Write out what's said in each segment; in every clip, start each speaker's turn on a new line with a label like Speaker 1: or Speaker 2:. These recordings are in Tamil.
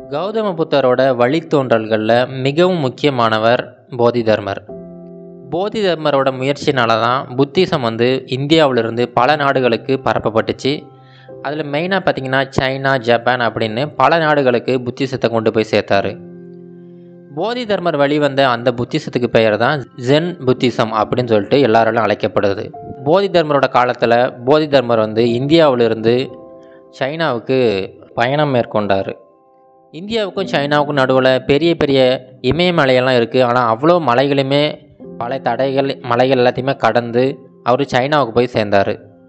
Speaker 1: கௌதம புத்தரோட வழித்தோன்றல்களில் மிகவும் முக்கியமானவர் போதி தர்மர் போதி தர்மரோட முயற்சினால தான் புத்திசம் வந்து இந்தியாவிலிருந்து பல நாடுகளுக்கு பரப்பப்பட்டுச்சு அதில் மெயினாக பார்த்தீங்கன்னா சைனா ஜப்பான் அப்படின்னு பல நாடுகளுக்கு புத்திசத்தை கொண்டு போய் சேர்த்தாரு போதி தர்மர் வழிவந்த அந்த புத்திசத்துக்கு பெயர் தான் ஜென் புத்திசம் அப்படின்னு சொல்லிட்டு எல்லாராலும் அழைக்கப்படுது போதி தர்மரோட காலத்தில் போதி தர்மர் வந்து இந்தியாவிலிருந்து சைனாவுக்கு பயணம் மேற்கொண்டார் இந்தியாவுக்கும் சைனாவுக்கும் நடுவில் பெரிய பெரிய இமயமலையெல்லாம் இருக்குது ஆனால் அவ்வளோ மலைகளுமே பல தடைகள் மலைகள் எல்லாத்தையுமே கடந்து அவர் சைனாவுக்கு போய் சேர்ந்தார்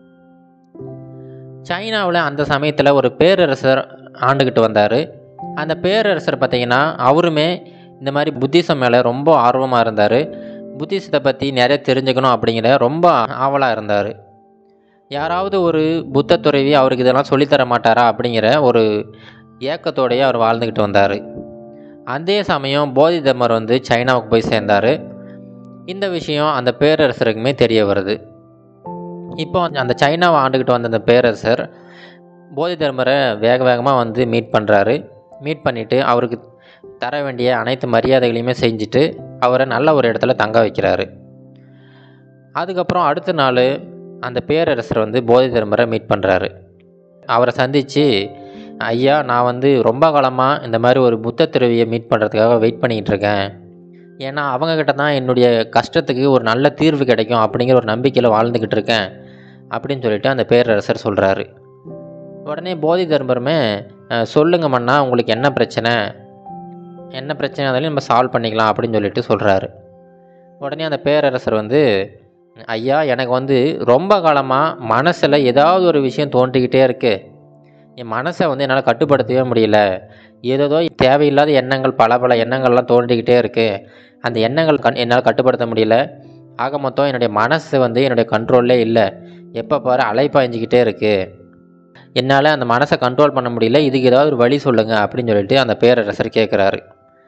Speaker 1: சைனாவில் அந்த சமயத்தில் ஒரு பேரரசர் ஆண்டுக்கிட்டு வந்தார் அந்த பேரரசர் பார்த்திங்கன்னா அவருமே இந்த மாதிரி புத்திசம் மேலே ரொம்ப ஆர்வமாக இருந்தார் புத்திசத்தை பற்றி நிறைய தெரிஞ்சுக்கணும் அப்படிங்கிற ரொம்ப ஆவலாக இருந்தார் யாராவது ஒரு புத்த துறவி அவருக்கு இதெல்லாம் சொல்லித்தர மாட்டாரா அப்படிங்கிற ஒரு ஏக்கத்தோடையே அவர் வாழ்ந்துக்கிட்டு வந்தார் அதே சமயம் போதி தர்மர் வந்து சைனாவுக்கு போய் சேர்ந்தார் இந்த விஷயம் அந்த பேரரசருக்குமே தெரிய வருது இப்போ அந்த சைனாவை ஆண்டுக்கிட்டு வந்த அந்த பேரரசர் போதி தர்மரை வேக வேகமாக வந்து மீட் பண்ணுறாரு மீட் பண்ணிவிட்டு அவருக்கு தர வேண்டிய அனைத்து மரியாதைகளையுமே செஞ்சுட்டு அவரை நல்ல ஒரு இடத்துல தங்க வைக்கிறாரு அதுக்கப்புறம் அடுத்த நாள் அந்த பேரரசர் வந்து போதி தர்மரை மீட் பண்ணுறாரு அவரை சந்தித்து ஐயா நான் வந்து ரொம்ப காலமாக இந்த மாதிரி ஒரு புத்த துறவியை மீட் பண்ணுறதுக்காக வெயிட் பண்ணிக்கிட்டு இருக்கேன் ஏன்னா அவங்கக்கிட்ட தான் என்னுடைய கஷ்டத்துக்கு ஒரு நல்ல தீர்வு கிடைக்கும் அப்படிங்கிற ஒரு நம்பிக்கையில் வாழ்ந்துக்கிட்டு இருக்கேன் அப்படின்னு சொல்லிட்டு அந்த பேரரசர் சொல்கிறாரு உடனே போதி தர்மருமே சொல்லுங்க மன்னா உங்களுக்கு என்ன பிரச்சனை என்ன பிரச்சனை இருந்தாலும் நம்ம சால்வ் பண்ணிக்கலாம் அப்படின்னு சொல்லிட்டு சொல்கிறாரு உடனே அந்த பேரரசர் வந்து ஐயா எனக்கு வந்து ரொம்ப காலமாக மனசில் ஏதாவது ஒரு விஷயம் தோன்றிக்கிட்டே இருக்குது என் மனசை வந்து என்னால் கட்டுப்படுத்தவே முடியல ஏதேதோ தேவையில்லாத எண்ணங்கள் பல பல எண்ணங்கள்லாம் தோன்றிக்கிட்டே இருக்குது அந்த எண்ணங்கள் கண் என்னால் கட்டுப்படுத்த முடியல ஆக மொத்தம் என்னுடைய மனசு வந்து என்னுடைய கண்ட்ரோல்லே இல்லை எப்போ பாரு அலைப்பாய்ஞ்சிக்கிட்டே இருக்குது என்னால் அந்த மனசை கண்ட்ரோல் பண்ண முடியல இதுக்கு ஏதாவது ஒரு வழி சொல்லுங்கள் அப்படின்னு சொல்லிட்டு அந்த பேரரசர் கேட்குறாரு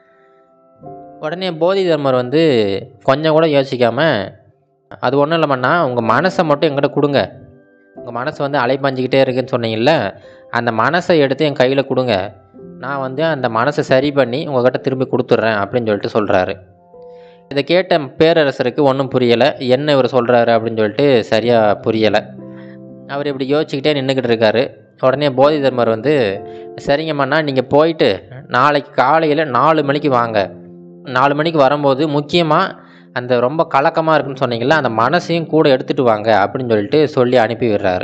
Speaker 1: உடனே போதி தர்மர் வந்து கொஞ்சம் கூட யோசிக்காமல் அது ஒன்றும் இல்லைம்மண்ணா உங்கள் மனசை மட்டும் எங்கிட்ட கொடுங்க உங்கள் மனசு வந்து அலைப்பாஞ்சிக்கிட்டே இருக்குன்னு சொன்னீங்கல்ல அந்த மனசை எடுத்து என் கையில் கொடுங்க நான் வந்து அந்த மனசை சரி பண்ணி உங்கள்கிட்ட திரும்பி கொடுத்துட்றேன் அப்படின்னு சொல்லிட்டு சொல்கிறாரு இதை கேட்ட பேரரசருக்கு ஒன்றும் புரியலை என்ன இவர் சொல்கிறாரு அப்படின்னு சொல்லிட்டு சரியாக புரியலை அவர் இப்படி யோசிச்சுக்கிட்டே நின்றுக்கிட்டு இருக்காரு உடனே போதி தர்மர் வந்து சரிங்கம்மாண்ணா நீங்கள் போயிட்டு நாளைக்கு காலையில் நாலு மணிக்கு வாங்க நாலு மணிக்கு வரும்போது முக்கியமாக அந்த ரொம்ப கலக்கமாக இருக்குன்னு சொன்னீங்களா அந்த மனசையும் கூட எடுத்துகிட்டு வாங்க அப்படின்னு சொல்லிட்டு சொல்லி அனுப்பி விடுறாரு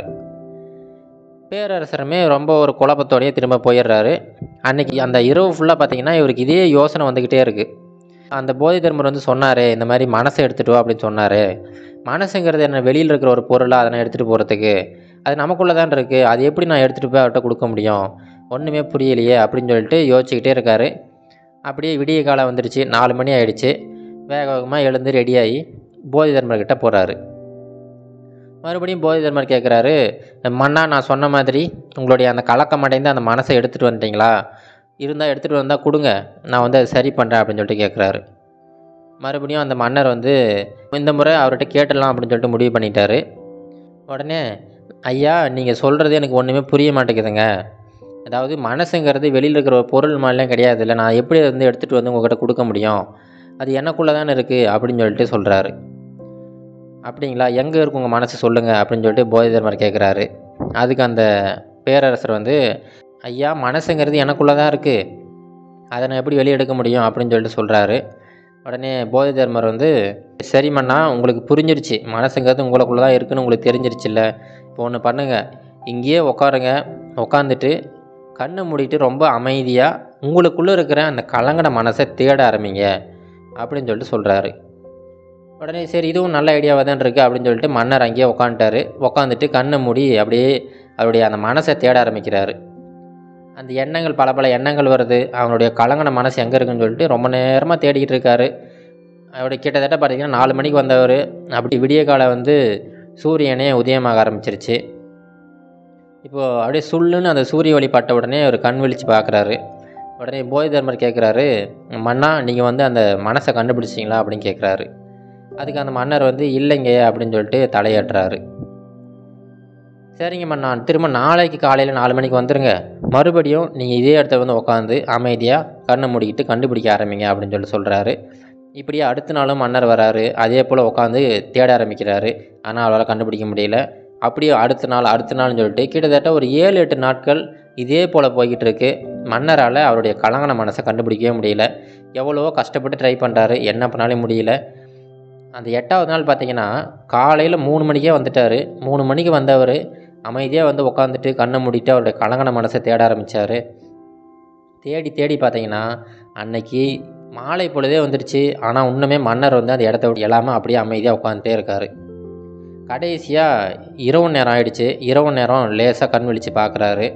Speaker 1: பேரரசருமே ரொம்ப ஒரு குழப்பத்தோடையே திரும்ப போயிடுறாரு அன்னைக்கு அந்த இரவு ஃபுல்லாக பார்த்தீங்கன்னா இவருக்கு இதே யோசனை வந்துக்கிட்டே இருக்குது அந்த போதி தர்மர் வந்து சொன்னார் இந்த மாதிரி மனசை எடுத்துகிட்டு வா அப்படின்னு சொன்னார் மனசுங்கிறது என்ன வெளியில் இருக்கிற ஒரு பொருளாக அதை நான் எடுத்துகிட்டு போகிறதுக்கு அது நமக்குள்ளே தான் இருக்குது அது எப்படி நான் எடுத்துகிட்டு போய் அவர்கிட்ட கொடுக்க முடியும் ஒன்றுமே புரியலையே அப்படின்னு சொல்லிட்டு யோசிச்சுக்கிட்டே இருக்கார் அப்படியே விடிய காலம் வந்துடுச்சு நாலு மணி ஆகிடுச்சு வேக வேகமாக எழுந்து ரெடியாகி போதி தர்மர்கிட்ட போகிறாரு மறுபடியும் போதி தர்மர் கேட்குறாரு மன்னா நான் சொன்ன மாதிரி உங்களுடைய அந்த கலக்கம் அடைந்து அந்த மனசை எடுத்துகிட்டு வந்துட்டீங்களா இருந்தால் எடுத்துகிட்டு வந்தால் கொடுங்க நான் வந்து அதை சரி பண்ணுறேன் அப்படின்னு சொல்லிட்டு கேட்குறாரு மறுபடியும் அந்த மன்னர் வந்து இந்த முறை அவர்கிட்ட கேட்டுடலாம் அப்படின்னு சொல்லிட்டு முடிவு பண்ணிட்டாரு உடனே ஐயா நீங்கள் சொல்கிறது எனக்கு ஒன்றுமே புரிய மாட்டேங்குதுங்க அதாவது மனசுங்கிறது வெளியில் இருக்கிற ஒரு பொருள் மாதிரிலாம் கிடையாது இல்லை நான் எப்படி வந்து எடுத்துகிட்டு வந்து உங்கள்கிட்ட கொடுக்க முடியும் அது எனக்குள்ளே தானே இருக்குது அப்படின்னு சொல்லிட்டு சொல்கிறாரு அப்படிங்களா எங்கே இருக்கு உங்கள் மனசு சொல்லுங்கள் அப்படின்னு சொல்லிட்டு போதி தர்மர் கேட்குறாரு அதுக்கு அந்த பேரரசர் வந்து ஐயா மனசுங்கிறது எனக்குள்ளே தான் இருக்குது அதை நான் எப்படி வெளியே எடுக்க முடியும் அப்படின்னு சொல்லிட்டு சொல்கிறாரு உடனே போதி தர்மர் வந்து சரிமண்ணா உங்களுக்கு புரிஞ்சிருச்சு மனசுங்கிறது உங்களுக்குள்ளே தான் இருக்குன்னு உங்களுக்கு தெரிஞ்சிருச்சுல்ல இப்போ ஒன்று பண்ணுங்கள் இங்கேயே உட்காருங்க உட்காந்துட்டு கண்ணை மூடிட்டு ரொம்ப அமைதியாக உங்களுக்குள்ளே இருக்கிற அந்த கலங்கட மனசை தேட ஆரம்பிங்க அப்படின்னு சொல்லிட்டு சொல்கிறாரு உடனே சரி இதுவும் நல்ல ஐடியாவாக தான் இருக்குது அப்படின்னு சொல்லிட்டு மன்னர் அங்கேயே உட்காந்துட்டாரு உட்காந்துட்டு கண்ணை மூடி அப்படியே அவருடைய அந்த மனசை தேட ஆரம்பிக்கிறாரு அந்த எண்ணங்கள் பல பல எண்ணங்கள் வருது அவனுடைய கலங்கின மனசு எங்கே இருக்குன்னு சொல்லிட்டு ரொம்ப நேரமாக தேடிக்கிட்டு இருக்காரு அவருடைய கிட்டத்தட்ட பார்த்தீங்கன்னா நாலு மணிக்கு வந்தவர் அப்படி விடிய காலம் வந்து சூரியனே உதயமாக ஆரம்பிச்சிருச்சு இப்போது அப்படியே சுள்ளுன்னு அந்த சூரிய ஒளி பட்ட உடனே அவர் கண் விழித்து பார்க்குறாரு உடனே போதி தர்மர் கேட்குறாரு மன்னா நீங்கள் வந்து அந்த மனசை கண்டுபிடிச்சிங்களா அப்படின்னு கேட்குறாரு அதுக்கு அந்த மன்னர் வந்து இல்லைங்க அப்படின்னு சொல்லிட்டு தலையாட்டுறாரு சரிங்க மன்னா திரும்ப நாளைக்கு காலையில் நாலு மணிக்கு வந்துடுங்க மறுபடியும் நீங்கள் இதே இடத்துல வந்து உட்காந்து அமைதியாக கண்ணை மூடிக்கிட்டு கண்டுபிடிக்க ஆரம்பிங்க அப்படின்னு சொல்லி சொல்கிறாரு இப்படியே அடுத்த நாளும் மன்னர் வராரு அதே போல் உட்காந்து தேட ஆரம்பிக்கிறாரு ஆனால் அவரால் கண்டுபிடிக்க முடியல அப்படியே அடுத்த நாள் அடுத்த நாள்னு சொல்லிட்டு கிட்டத்தட்ட ஒரு ஏழு எட்டு நாட்கள் இதே போல் போய்கிட்டு இருக்கு மன்னரால் அவருடைய கலங்கன மனசை கண்டுபிடிக்கவே முடியல எவ்வளவோ கஷ்டப்பட்டு ட்ரை பண்ணுறாரு என்ன பண்ணாலும் முடியல அந்த எட்டாவது நாள் பார்த்தீங்கன்னா காலையில் மூணு மணிக்கே வந்துட்டார் மூணு மணிக்கு வந்தவர் அமைதியாக வந்து உட்காந்துட்டு கண்ணை மூடிட்டு அவருடைய கலங்கன மனசை தேட ஆரம்பித்தார் தேடி தேடி பார்த்தீங்கன்னா அன்னைக்கு மாலை பொழுதே வந்துடுச்சு ஆனால் இன்னுமே மன்னர் வந்து அந்த இடத்த விட்டு எல்லாமே அப்படியே அமைதியாக உட்காந்துட்டே இருக்கார் கடைசியாக இரவு நேரம் ஆயிடுச்சு இரவு நேரம் லேசாக கண் விழிச்சு பார்க்குறாரு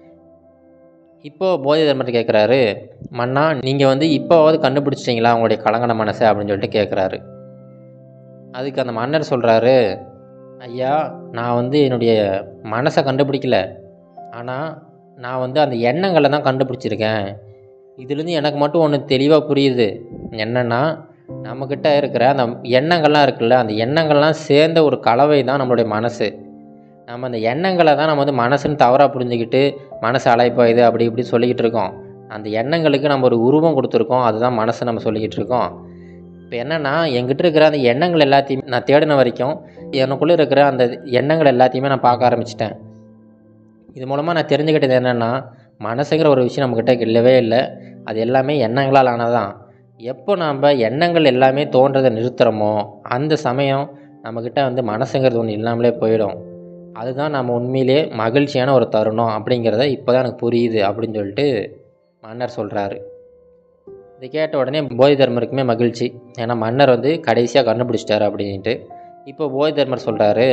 Speaker 1: இப்போது போதி தர்மத்தை கேட்குறாரு மன்னா நீங்கள் வந்து இப்போவாவது கண்டுபிடிச்சிட்டிங்களா உங்களுடைய கலங்கன மனசை அப்படின்னு சொல்லிட்டு கேட்குறாரு அதுக்கு அந்த மன்னர் சொல்கிறாரு ஐயா நான் வந்து என்னுடைய மனசை கண்டுபிடிக்கல ஆனால் நான் வந்து அந்த எண்ணங்களை தான் கண்டுபிடிச்சிருக்கேன் இதுலேருந்து எனக்கு மட்டும் ஒன்று தெளிவாக புரியுது என்னென்னா நம்மக்கிட்ட இருக்கிற அந்த எண்ணங்கள்லாம் இருக்குல்ல அந்த எண்ணங்கள்லாம் சேர்ந்த ஒரு கலவை தான் நம்மளுடைய மனசு நம்ம அந்த எண்ணங்களை தான் நம்ம வந்து மனசுன்னு தவறாக புரிஞ்சுக்கிட்டு மனசு அலைப்பாயுது அப்படி இப்படி சொல்லிக்கிட்டு இருக்கோம் அந்த எண்ணங்களுக்கு நம்ம ஒரு உருவம் கொடுத்துருக்கோம் அதுதான் மனசு நம்ம சொல்லிக்கிட்டு இருக்கோம் இப்போ என்னென்னா என்கிட்ட இருக்கிற அந்த எண்ணங்கள் எல்லாத்தையுமே நான் தேடின வரைக்கும் எனக்குள்ளே இருக்கிற அந்த எண்ணங்கள் எல்லாத்தையுமே நான் பார்க்க ஆரம்பிச்சிட்டேன் இது மூலமாக நான் தெரிஞ்சுக்கிட்டது என்னென்னா மனசுங்கிற ஒரு விஷயம் நம்மக்கிட்ட இல்லவே இல்லை அது எல்லாமே எண்ணங்களால் ஆனதான் எப்போ நாம் எண்ணங்கள் எல்லாமே தோன்றதை நிறுத்துகிறோமோ அந்த சமயம் நம்மக்கிட்ட வந்து மனசுங்கிறது ஒன்று இல்லாமலே போயிடும் அதுதான் நம்ம உண்மையிலே மகிழ்ச்சியான ஒரு தருணம் அப்படிங்கிறத இப்போ தான் எனக்கு புரியுது அப்படின்னு சொல்லிட்டு மன்னர் சொல்கிறாரு இதை கேட்ட உடனே போதி தர்மருக்குமே மகிழ்ச்சி ஏன்னா மன்னர் வந்து கடைசியாக கண்டுபிடிச்சிட்டாரு அப்படின்ட்டு இப்போ போதி தர்மர் சொல்கிறாரு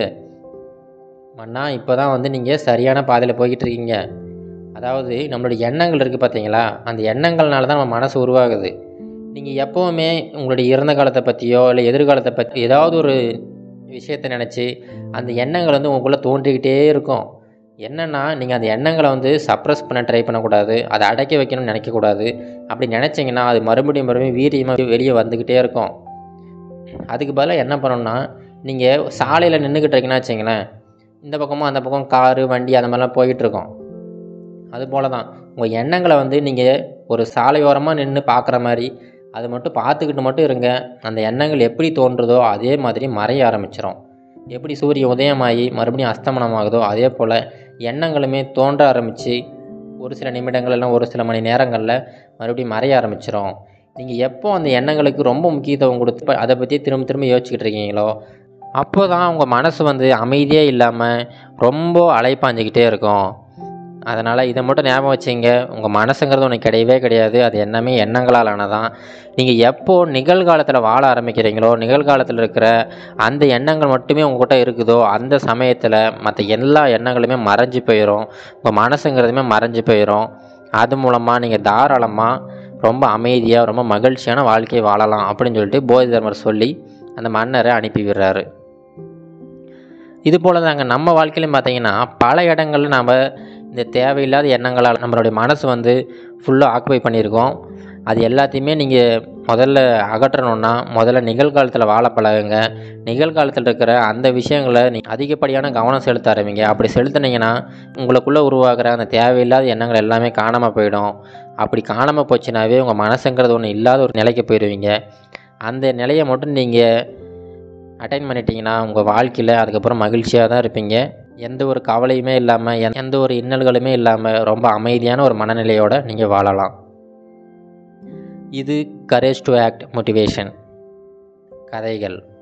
Speaker 1: மன்னா இப்போ தான் வந்து நீங்கள் சரியான பாதையில் போய்கிட்டு இருக்கீங்க அதாவது நம்மளுடைய எண்ணங்கள் இருக்குது பார்த்தீங்களா அந்த எண்ணங்கள்னால தான் நம்ம மனசு உருவாகுது நீங்கள் எப்போவுமே உங்களுடைய இறந்த காலத்தை பற்றியோ இல்லை எதிர்காலத்தை பற்றி ஏதாவது ஒரு விஷயத்தை நினச்சி அந்த எண்ணங்கள் வந்து உங்களுக்குள்ளே தோன்றிக்கிட்டே இருக்கும் என்னென்னா நீங்கள் அந்த எண்ணங்களை வந்து சப்ரஸ் பண்ண ட்ரை பண்ணக்கூடாது அதை அடக்கி வைக்கணும்னு நினைக்கக்கூடாது அப்படி நினச்சிங்கன்னா அது மறுபடியும் மறுபடியும் வீரியமாக வெளியே வந்துக்கிட்டே இருக்கும் அதுக்கு பதிலாக என்ன பண்ணணும்னா நீங்கள் சாலையில் நின்றுக்கிட்டு இருக்கீங்கன்னா வச்சிங்களேன் இந்த பக்கமும் அந்த பக்கம் காரு வண்டி அந்த மாதிரிலாம் போயிட்டுருக்கோம் அது போல தான் உங்கள் எண்ணங்களை வந்து நீங்கள் ஒரு சாலையோரமாக நின்று பார்க்குற மாதிரி அது மட்டும் பார்த்துக்கிட்டு மட்டும் இருங்க அந்த எண்ணங்கள் எப்படி தோன்றுதோ அதே மாதிரி மறைய ஆரம்பிச்சிடும் எப்படி சூரியன் உதயமாகி மறுபடியும் அஸ்தமனமாகுதோ அதே போல் எண்ணங்களுமே தோன்ற ஆரம்பித்து ஒரு சில நிமிடங்கள் இல்லைனா ஒரு சில மணி நேரங்களில் மறுபடியும் மறைய ஆரம்பிச்சிடும் நீங்கள் எப்போ அந்த எண்ணங்களுக்கு ரொம்ப முக்கியத்துவம் கொடுத்து அதை பற்றி திரும்ப திரும்ப யோசிச்சுக்கிட்டு இருக்கீங்களோ அப்போ தான் உங்கள் மனசு வந்து அமைதியே இல்லாமல் ரொம்ப அலைப்பாஞ்சிக்கிட்டே இருக்கும் அதனால் இதை மட்டும் ஞாபகம் வச்சிங்க உங்கள் மனசுங்கிறது ஒன்று கிடையவே கிடையாது அது எல்லாமே எண்ணங்களால் ஆனதான் நீங்கள் எப்போ நிகழ்காலத்தில் வாழ ஆரம்பிக்கிறீங்களோ நிகழ்காலத்தில் இருக்கிற அந்த எண்ணங்கள் மட்டுமே உங்கள்கிட்ட இருக்குதோ அந்த சமயத்தில் மற்ற எல்லா எண்ணங்களுமே மறைஞ்சு போயிடும் உங்கள் மனசுங்கிறதுமே மறைஞ்சு போயிடும் அது மூலமாக நீங்கள் தாராளமாக ரொம்ப அமைதியாக ரொம்ப மகிழ்ச்சியான வாழ்க்கையை வாழலாம் அப்படின்னு சொல்லிட்டு போதி தர்மர் சொல்லி அந்த மன்னரை அனுப்பி விடுறாரு இது போல் தாங்க நம்ம வாழ்க்கையிலையும் பார்த்தீங்கன்னா பல இடங்களில் நாம் இந்த தேவையில்லாத எண்ணங்களால் நம்மளுடைய மனசு வந்து ஃபுல்லாக ஆக்குபை பண்ணியிருக்கோம் அது எல்லாத்தையுமே நீங்கள் முதல்ல அகற்றணுன்னா முதல்ல நிகழ்காலத்தில் வாழ பழகுங்க நிகழ்காலத்தில் இருக்கிற அந்த விஷயங்களை நீ அதிகப்படியான கவனம் செலுத்த ஆரம்பிங்க அப்படி செலுத்துனீங்கன்னா உங்களுக்குள்ளே உருவாகிற அந்த தேவையில்லாத எண்ணங்கள் எல்லாமே காணாமல் போயிடும் அப்படி காணாமல் போச்சுனாவே உங்கள் மனசுங்கிறது ஒன்று இல்லாத ஒரு நிலைக்கு போயிடுவீங்க அந்த நிலையை மட்டும் நீங்கள் அட்டைன் பண்ணிட்டீங்கன்னா உங்கள் வாழ்க்கையில் அதுக்கப்புறம் மகிழ்ச்சியாக தான் இருப்பீங்க எந்த ஒரு கவலையுமே இல்லாமல் எந்த ஒரு இன்னல்களுமே இல்லாமல் ரொம்ப அமைதியான ஒரு மனநிலையோடு நீங்கள் வாழலாம் இது கரேஜ் டு ஆக்ட் மோட்டிவேஷன் கதைகள்